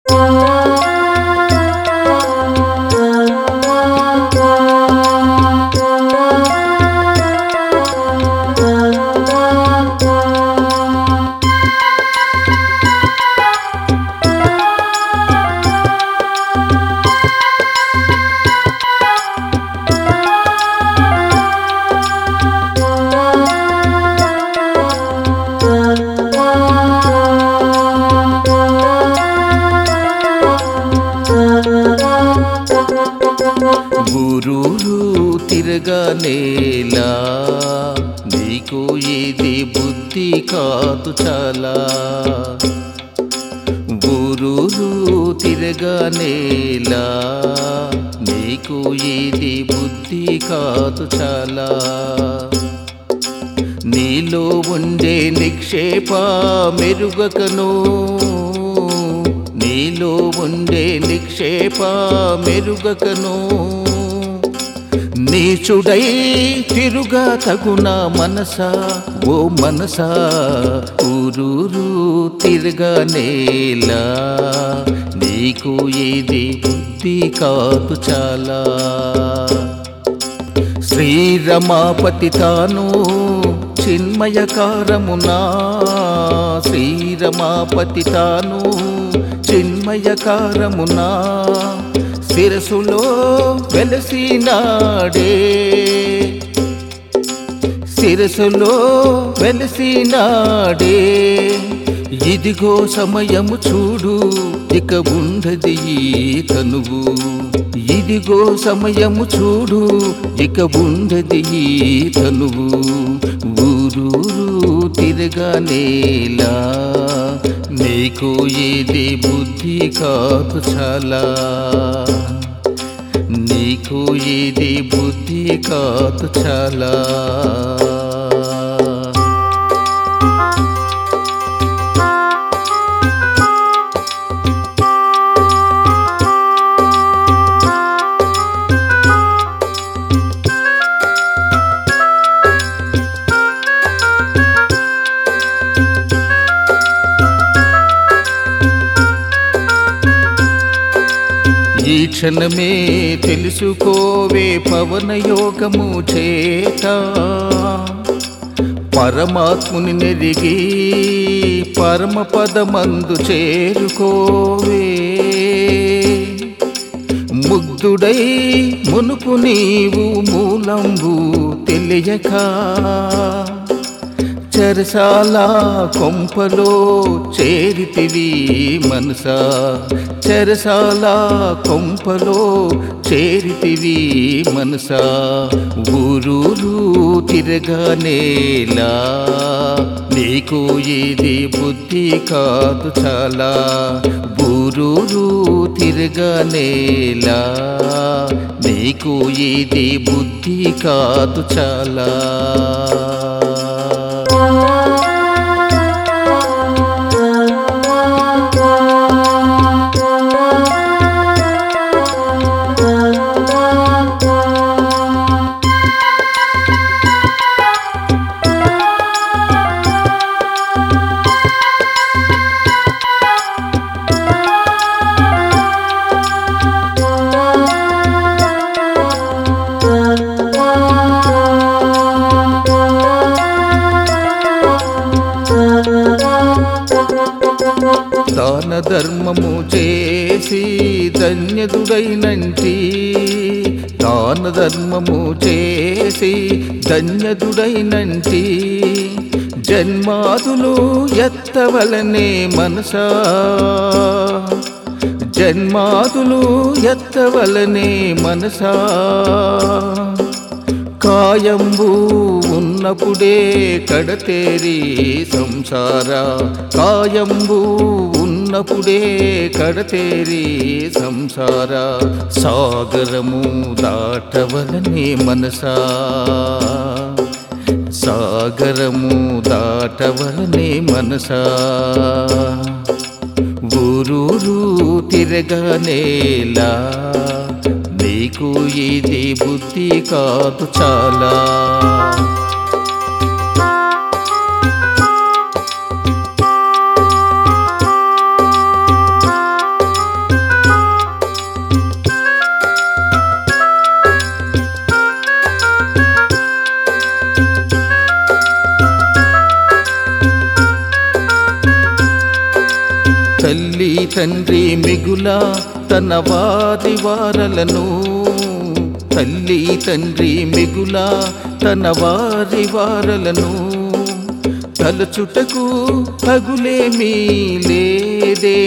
గురూరు తిరగనేలా నీకు ఇది బుద్ధి కాదు చాలా గురూరు తిరగనేలా నీకు ఇది బుద్ధి కాదు చాలా నీలో ఉండే నిక్షేప మెరుగకను నీలో ఉండే నిక్షేప మెరుగకను నీచుడై తిరుగా తగున మనసా ఓ మనసా ఊరూరు తిరగనేలా నీకు ఇది బుద్ధి కాదు చాలా శ్రీరమాపతి తాను చిన్మయకారమునా శ్రీరమాపతి తాను చిన్మయకారమునా శిరసులో వెలసినాడే శిరసులో వెలసినాడే ఇదిగో సమయము చూడు ఇక ఉండది ఈ తనువు ఇదిగో సమయము చూడు ఇక ఉండది ఈ తనువు ఊరూరు తిరగనేలా నీకు ఇది బుద్ధి కాదు చాలా నీకు ఇది బుద్ధి కాదు చాలా ఈ క్షణమే తెలుసుకోవే పవన యోగము చేత పరమాత్ముని నెరిగి పరమ పదమందు చేరుకోవే ముగ్ధుడై మునుపు నీవు మూలంబు తెలియక చెరసాల కొంపలో చేరితివి మనసా చెరసాల కొంపలో చేరితివి మనసా ఊరూరు తిరగనేలా నీకు ఇది బుద్ధి కాదు చాలా ఊరూరు తిరగనేలా నీకు ఇది బుద్ధి కాదు చాలా దాన ధర్మము చేసి ధన్యదుడైనంటి దాన ధర్మము చేసి ధన్యదుడైనంటి జన్మాదులు ఎత్తవలనే మనసా జన్మాదులు ఎత్తవలనే మనసా కాయంబు ఉన్నప్పుడే కడతేరి సంసార కాయంబు ఉన్నప్పుడే కడతేరి సంసార సాగరము దాటవలనే మనసా సాగరము దాటవలనే మనసా ఊరూరు తిరగనేలా నీకు ఇది బుద్ధి కాదు చాలా తల్లి తండ్రి మిగుల తన వారి వారలను తల్లి తండ్రి మిగుల తన వారి వారలను తలచుటకు తగులేమీ లేదే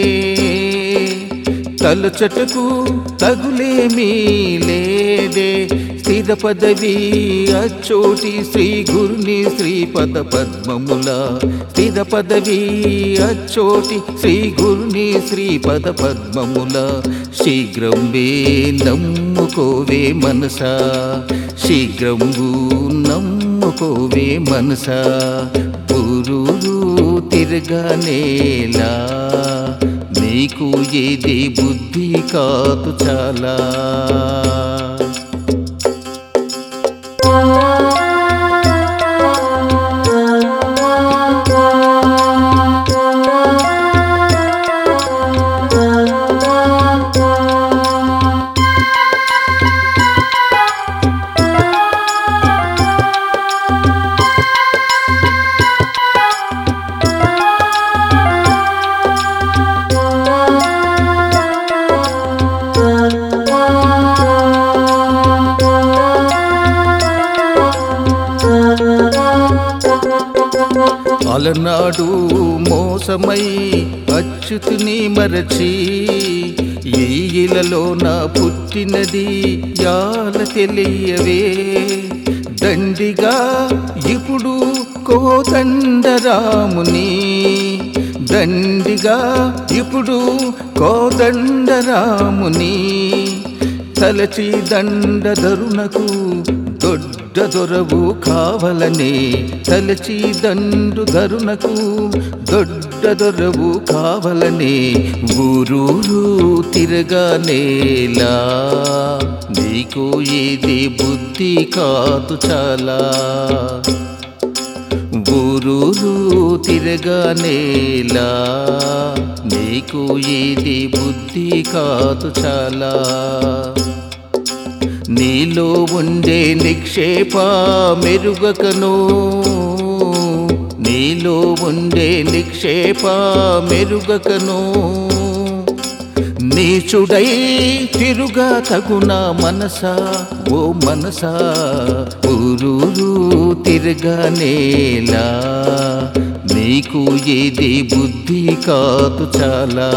తలచటకు తగులేమీ లేదే స్థిర పదవి అచ్చోటి శ్రీ గురుని శ్రీపద పద్మముల స్థిర పదవి అచ్చోటి శ్రీ గురుని శ్రీపద పద్మముల శీఘ్రంబే నమ్ముకోవే మనసా శీఘ్రంబు నమ్ముకోవే మనసా ఊరూరు తిరగనేలా నీకు ఏది బుద్ధి కాదు చాలా అలనాడు మోసమై అచ్యుతిని మరచి ఈలలో నా పుట్టినది యాల తెలియవే దండిగా ఇప్పుడు కోదండరాముని దండిగా ఇప్పుడు కోదండరాముని తలచి దండధరునకు దొడ్డ దొరవు కావలనే తలచి దండు ధరునకు దొడ్డ దొరవు కావలనే ఊరూరు తిరగనేలా నీకు ఏది బుద్ధి కాదు చాలా ఊరూరు తిరగనేలా నీకు ఏది బుద్ధి కాదు చాలా నీలో ఉండే నిక్షేప మెరుగకను నీలో ఉండే నిక్షేప మెరుగకను నీచుడై తిరుగా తగున మనసా ఓ మనసా ఊరూరు తిరగనేలా నీకు ఏది బుద్ధి కాదు చాలా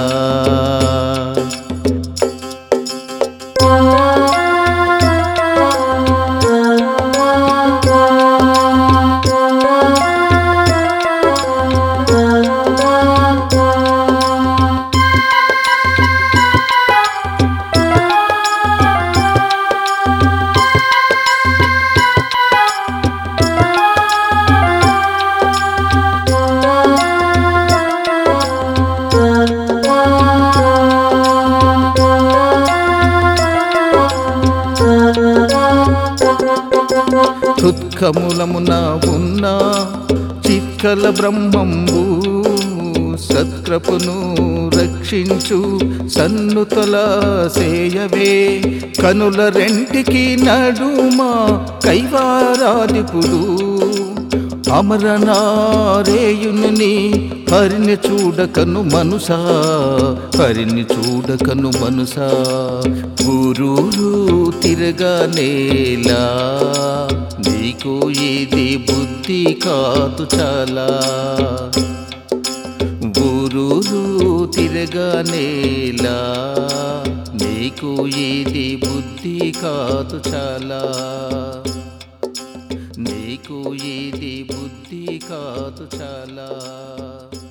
తుత్కములమున ఉన్న చిక్కల బ్రహ్మంబు సత్కృపను రక్షించు సన్నుతల సేయవే కనుల రెంటికి నడుమా కైవారాదిపుడు అమరనారేయుని హరిని చూడకను మనుసా హరిని చూడకను మనుసా గురూరు తిరగనేలా నీకు ఏది బుద్ధి కాదు చాలా ఊరూరు తిరగనేలా నీకు ఏది బుద్ధి కాదు చాలా నీకు ఏది బుద్ధి కాదు చాలా